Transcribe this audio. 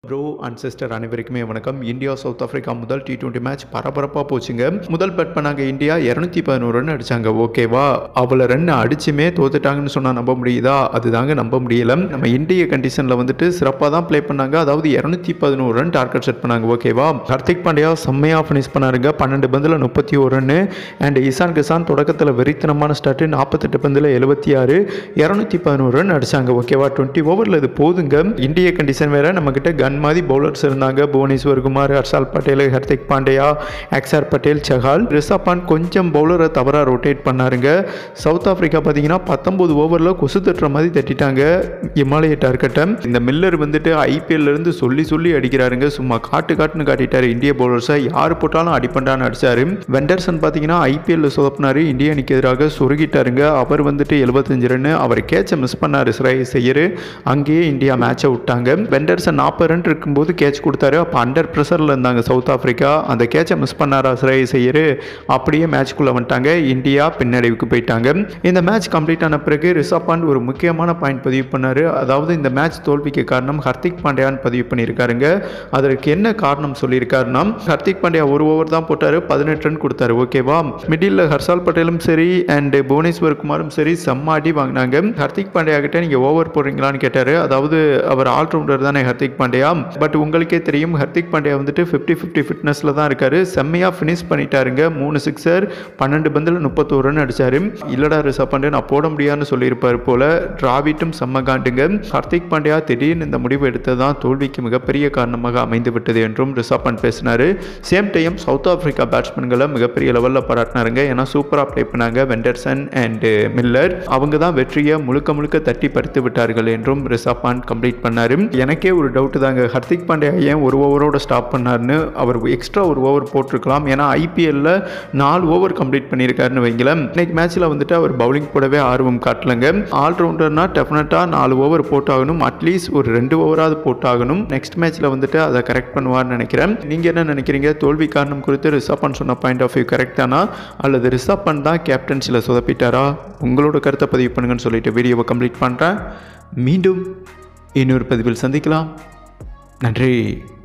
bro and sister அனைவருக்குமே வணக்கம் India South Africa முதல் டி டுவெண்ட்டி மேட்ச் பரபரப்பாக போச்சுங்க முதல் பேட் பண்ணாங்க இந்தியா இரநூத்தி பதினோரு ரன் அடிச்சாங்க ஓகேவா அவ்வளோ ரன் அடிச்சுமே தோத்துட்டாங்கன்னு சொன்னால் நம்ப முடியுதா அதுதாங்க நம்ப முடியல நம்ம இந்திய கண்டிஷனில் வந்துட்டு சிறப்பாக தான் ப்ளே பண்ணாங்க அதாவது இரநூத்தி பதினோரு ரன் டார்கெட் செட் பண்ணாங்க ஓகேவா ஹர்திக் பாண்டியா செம்மையாக ஃபினிஷ் பண்ணாருங்க பன்னெண்டு பந்தில் முப்பத்தி ஒரு ரன் அண்ட் இசான் கிசான் தொடக்கத்தில் வெறித்தனமான ஸ்டார்ட் நாற்பத்தெட்டு பந்தில் எழுபத்தி ஆறு இரநூத்தி பதினோரு ரன் அடிச்சாங்க ஓகேவா டுவெண்ட்டி ஓவரில் இது போதுங்க இந்திய கண்டிஷன் வேற நம்மக்கிட்ட கன் மாதிரி பவுலர்ஸ் இருந்தாங்க புவனேஸ்வர் குமார் ஹர்ஷால் பட்டேல் ஹர்திக் பாண்டியா அக்ஷர் பட்டேல் சஹால் ரிஷப் பாண்ட் கொஞ்சம் பவுலரை தவறாக ரொட்டேட் பண்ணாருங்க சவுத் ஆஃப்ரிக்கா பார்த்தீங்கன்னா பத்தொம்போது ஓவரில் கொசு தட்டுற மாதிரி தட்டிட்டாங்க இமாலய டார்கெட்டை இந்த மில்லர் வந்துட்டு ஐபிஎல்ல இருந்து சொல்லி சொல்லி அடிக்கிறாருங்க சும்மா காட்டு காட்டுன்னு காட்டிட்டாரு இந்திய பவுலர்ஸை யார் போட்டாலும் அடிப்பண்டான்னு அடிச்சாரு வெண்டர்சன் பார்த்தீங்கன்னா ஐபிஎல்ல சொதப்பினாரு இந்திய அணிக்கு எதிராக சொருகிட்டாருங்க அவர் வந்துட்டு எழுபத்தஞ்சு ரன் அவர் கேட்சை மிஸ் பண்ணாரு ஸ்ரேயஸ் ஐயர் அங்கேயே இந்தியா மேட்சை விட்டாங்க வெண்டர்சன் நாற்பது ரன் இருக்கும்போது கேட்ச் கொடுத்தாரு அப்போ அண்டர் ப்ரெஷரில் இருந்தாங்க சவுத் ஆஃப்ரிக்கா அந்த கேட்சை மிஸ் பண்ணாரா ஸ்ரேயஸ் ஐயர் அப்படியே மேட்ச்குள்ளே வந்துட்டாங்க இந்தியா பின்னடைவுக்கு போயிட்டாங்க இந்த மேட்ச் கம்ப்ளீட் ஆன பிறகு ரிஷப் பாண்ட் ஒரு முக்கியமான பாயிண்ட் பதிவு பண்ணாரு அதாவது இந்த மேட்ச் தோல்விக்கு காரணம் ஹர்திக் பாண்டியான்னு பதிவு பண்ணியிருக்காருங்க அதற்கு என்ன காரணம் சொல்லியிருக்காருன்னா ஹர்திக் பாண்டியா ஒரு ஓவர் தான் போட்டார் பதினெட்டு ரன் கொடுத்தாரு ஓகேவா மிடில் ஹர்ஷால் பட்டேலும் சரி அண்ட் புவனேஸ்வர் குமாரும் சரி செம்ம அடி வாங்கினாங்க ஹர்திக் பாண்டியா கிட்ட நீங்கள் ஓவர் போடுறீங்களான்னு கேட்டார் அதாவது அவர் ஆல்ரவுண்டர் தானே ஹர்திக் பாண்டியா பட் உங்களுக்கே தெரியும் ஹர்திக் பாண்டியா வந்துட்டு ஃபிஃப்டி ஃபிஃப்டி ஃபிட்னஸில் தான் இருக்காரு செம்மையாக ஃபினிஷ் பண்ணிட்டாருங்க மூணு சிக்ஸர் பன்னெண்டு பந்தில் முப்பத்தோரு ரன் அடிச்சாரு இல்லடா ரிஷப் பாண்டியா நான் போட முடியாதுன்னு சொல்லியிருப்பார் போல டிராவிட்டும் செம்ம காண்டுங்க ஹர்திக் பாண்டியா திடீர்னு இந்த முடிவு எடுத்தது தான் தோல்விக்கு மிகப்பெரிய காரணமாக அமைந்து விட்டது என்றும் ரிஷப் பண்ட் பேசினார் சேம் டைம் சவுத் ஆப்பிரிக்கா பேட்ஸ்மேன்களை மிகப்பெரிய லெவலில் பாராட்டினாருங்க ஏன்னா சூப்பராக ப்ளே பண்ணாங்க வெண்டர்சன் அண்ட் மில்லர் அவங்க தான் வெற்றியை முழுக்க முழுக்க தட்டி பறித்து விட்டார்கள் என்றும் ரிஷப் பாண்ட் கம்ப்ளீட் பண்ணார் எனக்கே ஒரு டவுட் தாங்க ஹர்திக் பாண்டியா ஏன் ஒரு ஓவரோட ஸ்டாப் பண்ணார்னு அவர் எக்ஸ்ட்ரா ஒரு ஓவர் போட்டிருக்கலாம் ஏன்னா ஐபிஎல்ல நாலு ஓவர் கம்ப்ளீட் பண்ணியிருக்காருன்னு வைங்களேன் இன்னைக்கு மேட்ச்சில் வந்துட்டு அவர் பவுலிங் போடவே ஆர்வம் காட்டலங்க ஆல்ரவுண்டர்னா டெஃபினட்டாக நாலு ஓவர் போட்டாகணும் அட்லீஸ்ட் ஒரு ரெண்டு ஓவராவது போட்டாகணும் நெக்ஸ்ட் மேட்ச்சில் வந்துட்டு அதை கரெக்ட் பண்ணுவார்னு நினைக்கிறேன் நீங்கள் என்ன நினைக்கிறீங்க தோல்வி காரணம் குறித்து ரிஷப் பண்ட் சொன்ன பாயிண்ட் ஆஃப் வியூ கரெக்ட் தானா அல்லது ரிஷப் பண்ட் தான் கேப்டன்சியில் சொதப்பிட்டாரா உங்களோட கருத்தை பதிவு பண்ணுங்கன்னு சொல்லிட்டு வீடியோவை கம்ப்ளீட் பண்ணுறேன் மீண்டும் இன்னொரு பதிவில் சந்திக்கலாம் நன்றி